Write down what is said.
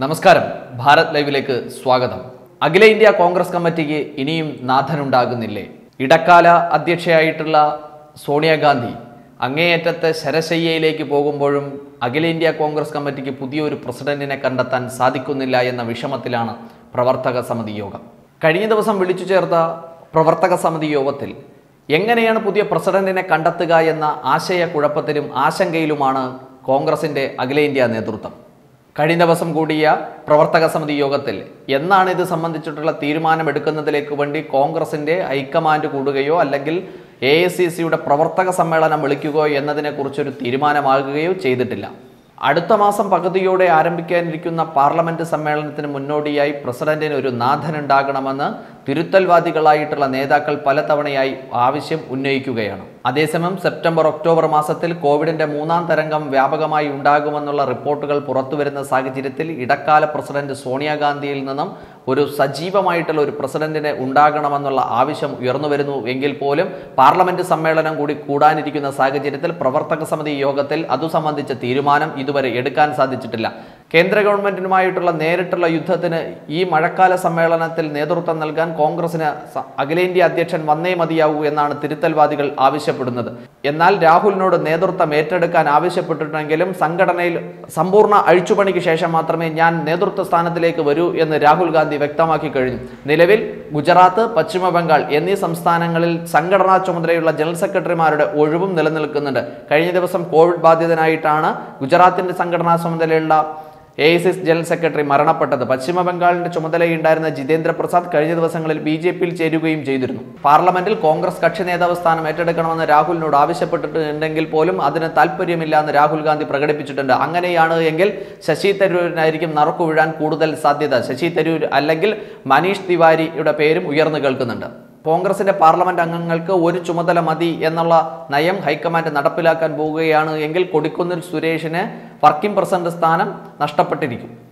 നമസ്കാരം ഭാരത് ലൈവിലേക്ക് സ്വാഗതം അഖില ഇന്ത്യ കോൺഗ്രസ് കമ്മിറ്റിക്ക് ഇനിയും നാഥനുണ്ടാകുന്നില്ലേ ഇടക്കാല അധ്യക്ഷയായിട്ടുള്ള സോണിയാഗാന്ധി അങ്ങേയറ്റത്തെ ശരശയ്യയിലേക്ക് പോകുമ്പോഴും അഖിലേന്ത്യാ കോൺഗ്രസ് കമ്മിറ്റിക്ക് പുതിയൊരു പ്രസിഡന്റിനെ കണ്ടെത്താൻ സാധിക്കുന്നില്ല എന്ന വിഷമത്തിലാണ് പ്രവർത്തക സമിതി യോഗം കഴിഞ്ഞ ദിവസം വിളിച്ചു ചേർത്ത പ്രവർത്തക സമിതി യോഗത്തിൽ എങ്ങനെയാണ് പുതിയ പ്രസിഡന്റിനെ കണ്ടെത്തുക എന്ന ആശയക്കുഴപ്പത്തിലും ആശങ്കയിലുമാണ് കോൺഗ്രസിന്റെ അഖിലേന്ത്യാ നേതൃത്വം കഴിഞ്ഞ ദിവസം കൂടിയ പ്രവർത്തക സമിതി യോഗത്തിൽ എന്നാണ് ഇത് സംബന്ധിച്ചിട്ടുള്ള തീരുമാനമെടുക്കുന്നതിലേക്ക് വേണ്ടി കോൺഗ്രസിന്റെ ഹൈക്കമാൻഡ് കൂടുകയോ അല്ലെങ്കിൽ എ ഐ സി സിയുടെ പ്രവർത്തക സമ്മേളനം വിളിക്കുകയോ എന്നതിനെക്കുറിച്ചൊരു തീരുമാനമാകുകയോ ചെയ്തിട്ടില്ല അടുത്ത മാസം പകുതിയോടെ ആരംഭിക്കാനിരിക്കുന്ന പാർലമെന്റ് സമ്മേളനത്തിന് മുന്നോടിയായി പ്രസിഡന്റിന് ഒരു നാഥനുണ്ടാകണമെന്ന് തിരുത്തൽവാദികളായിട്ടുള്ള നേതാക്കൾ പലതവണയായി ആവശ്യം ഉന്നയിക്കുകയാണ് അതേസമയം സെപ്റ്റംബർ ഒക്ടോബർ മാസത്തിൽ കോവിഡിന്റെ മൂന്നാം തരംഗം വ്യാപകമായി ഉണ്ടാകുമെന്നുള്ള റിപ്പോർട്ടുകൾ പുറത്തുവരുന്ന സാഹചര്യത്തിൽ ഇടക്കാല പ്രസിഡന്റ് സോണിയാഗാന്ധിയിൽ നിന്നും ഒരു സജീവമായിട്ടുള്ള ഒരു പ്രസിഡന്റിനെ ഉണ്ടാകണമെന്നുള്ള ആവശ്യം ഉയർന്നു വരുന്നു എങ്കിൽ പോലും പാർലമെന്റ് സമ്മേളനം കൂടി കൂടാനിരിക്കുന്ന സാഹചര്യത്തിൽ പ്രവർത്തക സമിതി യോഗത്തിൽ അതു സംബന്ധിച്ച തീരുമാനം ഇതുവരെ എടുക്കാൻ സാധിച്ചിട്ടില്ല കേന്ദ്ര ഗവൺമെന്റിനുമായിട്ടുള്ള നേരിട്ടുള്ള യുദ്ധത്തിന് ഈ മഴക്കാല സമ്മേളനത്തിൽ നേതൃത്വം നൽകാൻ കോൺഗ്രസിന് സ- അഖിലേന്ത്യാ അധ്യക്ഷൻ വന്നേ മതിയാവൂ എന്നാണ് തിരുത്തൽവാദികൾ ആവശ്യപ്പെടുന്നത് എന്നാൽ രാഹുലിനോട് നേതൃത്വം ഏറ്റെടുക്കാൻ ആവശ്യപ്പെട്ടിട്ടുണ്ടെങ്കിലും സംഘടനയിൽ സമ്പൂർണ്ണ അഴിച്ചുപണിക്ക് ശേഷം മാത്രമേ ഞാൻ നേതൃത്വ സ്ഥാനത്തിലേക്ക് വരൂ എന്ന് രാഹുൽ ഗാന്ധി വ്യക്തമാക്കി കഴിഞ്ഞു നിലവിൽ ഗുജറാത്ത് പശ്ചിമ ബംഗാൾ എന്നീ സംസ്ഥാനങ്ങളിൽ സംഘടനാ ചുമതലയുള്ള ജനറൽ സെക്രട്ടറിമാരുടെ ഒഴിവും നിലനിൽക്കുന്നുണ്ട് കഴിഞ്ഞ ദിവസം കോവിഡ് ബാധിതനായിട്ടാണ് ഗുജറാത്തിന്റെ സംഘടനാ ചുമതലയുള്ള A I C general secretary മരണപ്പെട്ടത് പശ്ചിമ ബംഗാളിന്റെ ചുമതലയുണ്ടായിരുന്ന ജിതേന്ദ്ര പ്രസാദ് കഴിഞ്ഞ ദിവസങ്ങളിൽ ബി ജെ പിയിൽ ചേരുകയും ചെയ്തിരുന്നു പാർലമെന്റിൽ കോൺഗ്രസ് കക്ഷി നേതാവ് സ്ഥാനം ഏറ്റെടുക്കണമെന്ന് രാഹുലിനോട് ആവശ്യപ്പെട്ടിട്ടുണ്ടെങ്കിൽ പോലും അതിന് താല്പര്യമില്ല എന്ന് രാഹുൽ ഗാന്ധി പ്രകടിപ്പിച്ചിട്ടുണ്ട് അങ്ങനെയാണ് എങ്കിൽ ശശി തരൂരിനായിരിക്കും നറുക്കു വീഴാൻ കൂടുതൽ സാധ്യത ശശി തരൂർ അല്ലെങ്കിൽ മനീഷ് തിവാരിയുടെ പേരും ഉയർന്നു കേൾക്കുന്നുണ്ട് കോൺഗ്രസിന്റെ പാർലമെന്റ് അംഗങ്ങൾക്ക് ഒരു ചുമതല മതി എന്നുള്ള നയം ഹൈക്കമാൻഡ് നടപ്പിലാക്കാൻ പോവുകയാണ് എങ്കിൽ കൊടിക്കുന്നിൽ സുരേഷിന് വർക്കിംഗ് പ്രസിഡന്റ് സ്ഥാനം നഷ്ടപ്പെട്ടിരിക്കും